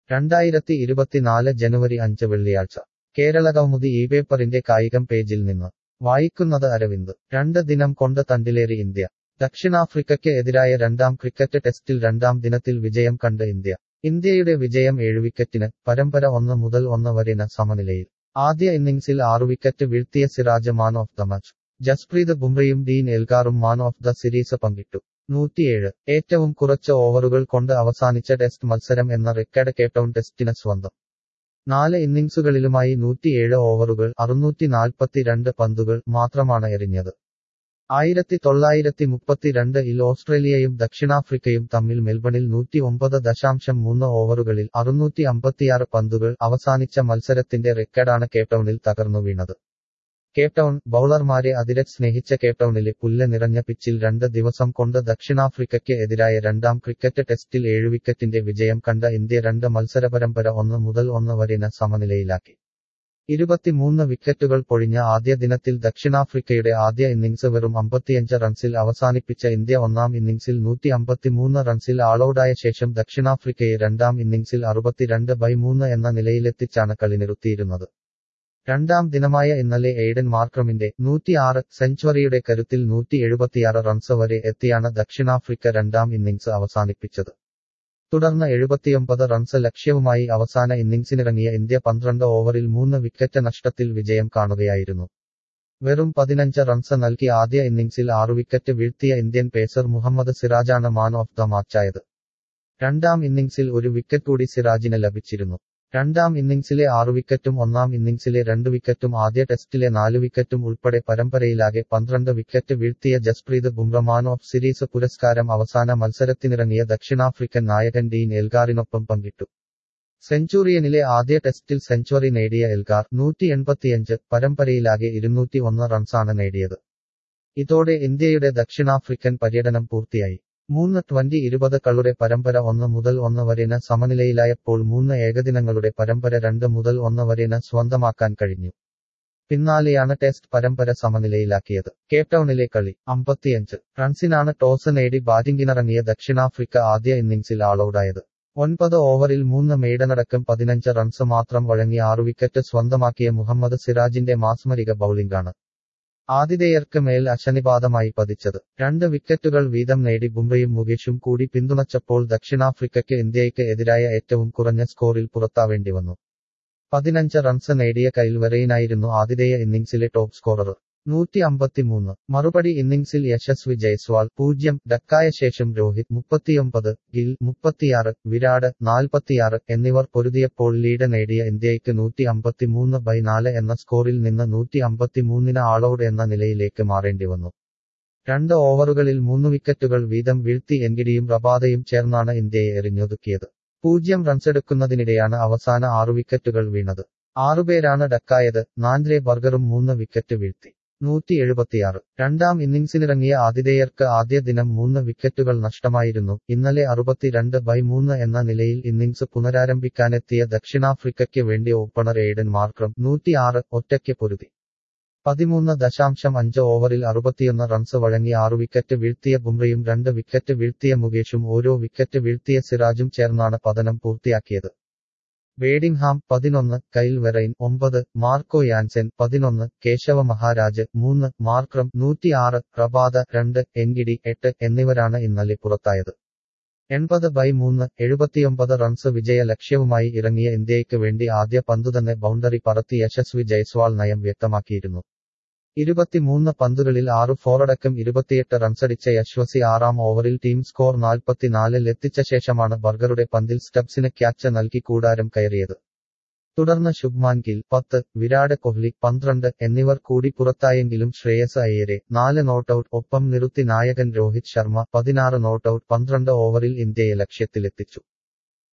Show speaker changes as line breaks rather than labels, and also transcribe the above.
രണ്ടായിരത്തി ഇരുപത്തിനാല് ജനുവരി അഞ്ച് വെള്ളിയാഴ്ച കേരളകൗമുദി ഈ പേപ്പറിന്റെ കായികം പേജിൽ നിന്ന് വായിക്കുന്നത് അരവിന്ദ് രണ്ട് ദിനം കൊണ്ട് തണ്ടിലേറി ഇന്ത്യ ദക്ഷിണാഫ്രിക്കയ്ക്ക് എതിരായ രണ്ടാം ക്രിക്കറ്റ് ടെസ്റ്റിൽ രണ്ടാം ദിനത്തിൽ വിജയം കണ്ട് ഇന്ത്യ ഇന്ത്യയുടെ വിജയം ഏഴ് വിക്കറ്റിന് പരമ്പര ഒന്ന് മുതൽ ഒന്ന് വരെ ന സമനിലയിൽ ആദ്യ ഇന്നിംഗ്സിൽ ആറു വിക്കറ്റ് വീഴ്ത്തിയ Siraj man of the match Jasprit ബുംറയും ഡീൻ എൽഗാറും മാൻ ഓഫ് ദ സീരീസ് പങ്കിട്ടു നൂറ്റിയേഴ് ഏറ്റവും കുറച്ച് ഓവറുകൾ കൊണ്ട് അവസാനിച്ച ടെസ്റ്റ് മത്സരം എന്ന റെക്കോർഡ് കേപ്ടൗൺ ടെസ്റ്റിന് സ്വന്തം നാല് ഇന്നിംഗ്സുകളിലുമായി നൂറ്റിയേഴ് ഓവറുകൾ അറുന്നൂറ്റി നാൽപ്പത്തിരണ്ട് പന്തുകൾ മാത്രമാണ് എറിഞ്ഞത് ആയിരത്തി തൊള്ളായിരത്തി മുപ്പത്തിരണ്ട് ഇൽ ഓസ്ട്രേലിയയും ദക്ഷിണാഫ്രിക്കയും തമ്മിൽ മെൽബണിൽ നൂറ്റി ഒമ്പത് ദശാംശം മൂന്ന് ഓവറുകളിൽ അറുന്നൂറ്റി അമ്പത്തിയാറ് പന്തുകൾ അവസാനിച്ച മത്സരത്തിന്റെ റെക്കോർഡാണ് കേപ്ടൗണിൽ തകർന്നു വീണത് കേപ്ടൗൺ ബൌളർമാരെ അതിരറ്റ് സ്നേഹിച്ച കേപ്ടൗണിലെ പുല്ല് നിറഞ്ഞ പിച്ചിൽ രണ്ട് ദിവസം കൊണ്ട് ദക്ഷിണാഫ്രിക്കയ്ക്ക് എതിരായ രണ്ടാം ക്രിക്കറ്റ് ടെസ്റ്റിൽ ഏഴ് വിക്കറ്റിന്റെ വിജയം കണ്ട ഇന്ത്യ രണ്ട് മത്സരപരമ്പര ഒന്ന് മുതൽ ഒന്ന് വരെ ന സമനിലയിലാക്കി ഇരുപത്തിമൂന്ന് വിക്കറ്റുകൾ പൊഴിഞ്ഞ ആദ്യ ദിനത്തിൽ ദക്ഷിണാഫ്രിക്കയുടെ ആദ്യ ഇന്നിംഗ്സ് വെറും അമ്പത്തിയഞ്ച് റൺസിൽ അവസാനിപ്പിച്ച ഇന്ത്യ ഒന്നാം ഇന്നിംഗ്സിൽ നൂറ്റി അമ്പത്തിമൂന്ന് റൺസിൽ ആളൌടായ ശേഷം ദക്ഷിണാഫ്രിക്കയെ രണ്ടാം ഇന്നിംഗ്സിൽ അറുപത്തിരണ്ട് ബൈ മൂന്ന് എന്ന നിലയിലെത്തിച്ചാണ് കളി നിർത്തിയിരുന്നത് രണ്ടാം ദിനമായ ഇന്നലെ എയ്ഡൻ മാർക്രമിന്റെ നൂറ്റിയാറ് സെഞ്ചുറിയുടെ കരുത്തിൽ നൂറ്റി എഴുപത്തിയാറ് റൺസ് വരെ എത്തിയാണ് ദക്ഷിണാഫ്രിക്ക രണ്ടാം ഇന്നിംഗ്സ് അവസാനിപ്പിച്ചത് തുടർന്ന് എഴുപത്തിയൊമ്പത് റൺസ് ലക്ഷ്യവുമായി അവസാന ഇന്നിംഗ്സിനിറങ്ങിയ ഇന്ത്യ പന്ത്രണ്ട് ഓവറിൽ മൂന്ന് വിക്കറ്റ് നഷ്ടത്തിൽ വിജയം കാണുകയായിരുന്നു വെറും പതിനഞ്ച് റൺസ് നൽകി ആദ്യ ഇന്നിംഗ്സിൽ ആറു വിക്കറ്റ് വീഴ്ത്തിയ ഇന്ത്യൻ പേസർ മുഹമ്മദ് സിറാജാണ് മാൻ ഓഫ് ദ മാച്ചായത് രണ്ടാം ഇന്നിംഗ്സിൽ ഒരു വിക്കറ്റ് കൂടി സിറാജിന് ലഭിച്ചിരുന്നു രണ്ടാം ഇന്നിംഗ്സിലെ ആറു വിക്കറ്റും ഒന്നാം ഇന്നിംഗ്സിലെ രണ്ട് വിക്കറ്റും ആദ്യ ടെസ്റ്റിലെ നാല് വിക്കറ്റും ഉൾപ്പെടെ പരമ്പരയിലാകെ പന്ത്രണ്ട് വിക്കറ്റ് വീഴ്ത്തിയ Jasprit Bumrah man of series പുരസ്കാരം അവസാന മത്സരത്തിനിറങ്ങിയ ദക്ഷിണാഫ്രിക്കൻ നായകൻ ഡീൻ എൽഗാറിനൊപ്പം പങ്കിട്ടു സെഞ്ചുറിയനിലെ ആദ്യ ടെസ്റ്റിൽ സെഞ്ചുറി നേടിയ എൽഗാർ നൂറ്റി എൺപത്തിയഞ്ച് പരമ്പരയിലാകെ ഇരുന്നൂറ്റി ഒന്ന് റൺസാണ് നേടിയത് ഇതോടെ ഇന്ത്യയുടെ ദക്ഷിണാഫ്രിക്കൻ പര്യടനം പൂർത്തിയായി മൂന്ന് ട്വന്റി ഇരുപത് കളുടെ പരമ്പര ഒന്ന് മുതൽ ഒന്ന് വരെന് സമനിലയിലായപ്പോൾ മൂന്ന് ഏകദിനങ്ങളുടെ പരമ്പര രണ്ട് മുതൽ ഒന്ന് വരെന് സ്വന്തമാക്കാൻ കഴിഞ്ഞു പിന്നാലെയാണ് ടെസ്റ്റ് പരമ്പര സമനിലയിലാക്കിയത് കേപ്ടൗണിലെ കളി അമ്പത്തിയഞ്ച് റൺസിനാണ് ടോസ് നേടി ബാറ്റിംഗിനിറങ്ങിയ ദക്ഷിണാഫ്രിക്ക ആദ്യ ഇന്നിംഗ്സിൽ ആളൌടായത് ഒൻപത് ഓവറിൽ മൂന്ന് മെയ്ഡനടക്കം പതിനഞ്ച് റൺസ് മാത്രം വഴങ്ങി ആറു വിക്കറ്റ് സ്വന്തമാക്കിയ മുഹമ്മദ് സിറാജിന്റെ മാസ്മരിക ബൌളിംഗാണ് ആതിഥേയർക്ക് മേൽ അശനിപാതമായി പതിച്ചത് രണ്ട് വിക്കറ്റുകൾ വീതം നേടി ബുംറയും മുകേഷും കൂടി പിന്തുണച്ചപ്പോൾ ദക്ഷിണാഫ്രിക്കയ്ക്ക് ഇന്ത്യയ്ക്ക് എതിരായ ഏറ്റവും കുറഞ്ഞ സ്കോറിൽ പുറത്താവേണ്ടി വന്നു പതിനഞ്ച് റൺസ് നേടിയ കൈൽ വെറയിനായിരുന്നു ആതിഥേയ ഇന്നിംഗ്സിലെ ടോപ്പ് സ്കോറർ നൂറ്റി അമ്പത്തിമൂന്ന് മറുപടി ഇന്നിംഗ്സിൽ യശസ്വി ജയ്സ്വാൾ പൂജ്യം ഡക്കായ ശേഷം രോഹിത് മുപ്പത്തിയൊമ്പത് ഗിൽ മുപ്പത്തിയാറ് വിരാട് നാൽപ്പത്തിയാറ് എന്നിവർ പൊരുതിയപ്പോൾ ലീഡ് നേടിയ ഇന്ത്യയ്ക്ക് നൂറ്റി അമ്പത്തിമൂന്ന് ബൈ നാല് എന്ന സ്കോറിൽ നിന്ന് നൂറ്റി അമ്പത്തിമൂന്നിന് ആളൌട് എന്ന നിലയിലേക്ക് മാറേണ്ടി വന്നു രണ്ട് ഓവറുകളിൽ മൂന്ന് വിക്കറ്റുകൾ വീതം വീഴ്ത്തി എൻഗിഡിയും റബാദയും ചേർന്നാണ് ഇന്ത്യയെ എറിഞ്ഞൊതുക്കിയത് പൂജ്യം റൺസെടുക്കുന്നതിനിടെയാണ് അവസാന ആറു വിക്കറ്റുകൾ വീണത് ആറുപേരാണ് ഡക്കായത് നാൻഡ്രെ ബർഗറും മൂന്ന് വിക്കറ്റ് വീഴ്ത്തി നൂറ്റി എഴുപത്തിയാറ് രണ്ടാം ഇന്നിംഗ്സിനിറങ്ങിയ ആതിഥേയർക്ക് ആദ്യ ദിനം മൂന്ന് വിക്കറ്റുകൾ നഷ്ടമായിരുന്നു ഇന്നലെ അറുപത്തിരണ്ട് ബൈ മൂന്ന് എന്ന നിലയിൽ ഇന്നിംഗ്സ് പുനരാരംഭിക്കാനെത്തിയ ദക്ഷിണാഫ്രിക്കയ്ക്ക് വേണ്ടി ഓപ്പണർ എയ്ഡൻ മാർക്രം നൂറ്റിയാറ് ഒറ്റയ്ക്ക് പൊരുതി പതിമൂന്ന് ദശാംശം അഞ്ച് ഓവറിൽ അറുപത്തിയൊന്ന് റൺസ് വഴങ്ങി ആറു വിക്കറ്റ് വീഴ്ത്തിയ ബുംറയും രണ്ട് വിക്കറ്റ് വീഴ്ത്തിയ മുകേഷും ഓരോ വിക്കറ്റ് വീഴ്ത്തിയ സിറാജും ചേർന്നാണ് പതനം പൂർത്തിയാക്കിയത് വേഡിംഗ്ഹാം പതിനൊന്ന് കൈൽ വെറൈൻ ഒമ്പത് മാർക്കോ യാൻസെൻ പതിനൊന്ന് കേശവ മഹാരാജ് മൂന്ന് മാർക്രം നൂറ്റിയാറ് റബാദ രണ്ട് എൻഗിഡി എട്ട് എന്നിവരാണ് ഇന്നലെ പുറത്തായത് എൺപത് ബൈ മൂന്ന് എഴുപത്തിയൊമ്പത് റൺസ് വിജയ ലക്ഷ്യവുമായി ഇറങ്ങിയ ഇന്ത്യയ്ക്ക് വേണ്ടി ആദ്യ പന്തുതന്നെ ബൗണ്ടറി പറത്തി യശസ്വി ജയ്സ്വാൾ നയം വ്യക്തമാക്കിയിരുന്നു ഇരുപത്തിമൂന്ന് പന്തുകളിൽ ആറ് ഫോറടക്കം ഇരുപത്തിയെട്ട് റൺസടിച്ച യശ്വസി ആറാം ഓവറിൽ ടീം സ്കോർ നാൽപ്പത്തിനാലിൽ എത്തിച്ച ശേഷമാണ് ബർഗറുടെ പന്തിൽ സ്റ്റബ്സിന് ക്യാച്ച് നൽകി കൂടാരം കയറിയത് തുടർന്ന് ശുഭ്മാൻ ഗിൽ പത്ത് വിരാട് കോഹ്ലി പന്ത്രണ്ട് എന്നിവർ കൂടി പുറത്തായെങ്കിലും ശ്രേയസ് അയ്യരെ നാല് നോട്ടൌട്ട് ഒപ്പം നിറുത്തി നായകൻ രോഹിത് ശർമ്മ പതിനാറ് നോട്ടൌട്ട് പന്ത്രണ്ട് ഓവറിൽ ഇന്ത്യയെ ലക്ഷ്യത്തിലെത്തിച്ചു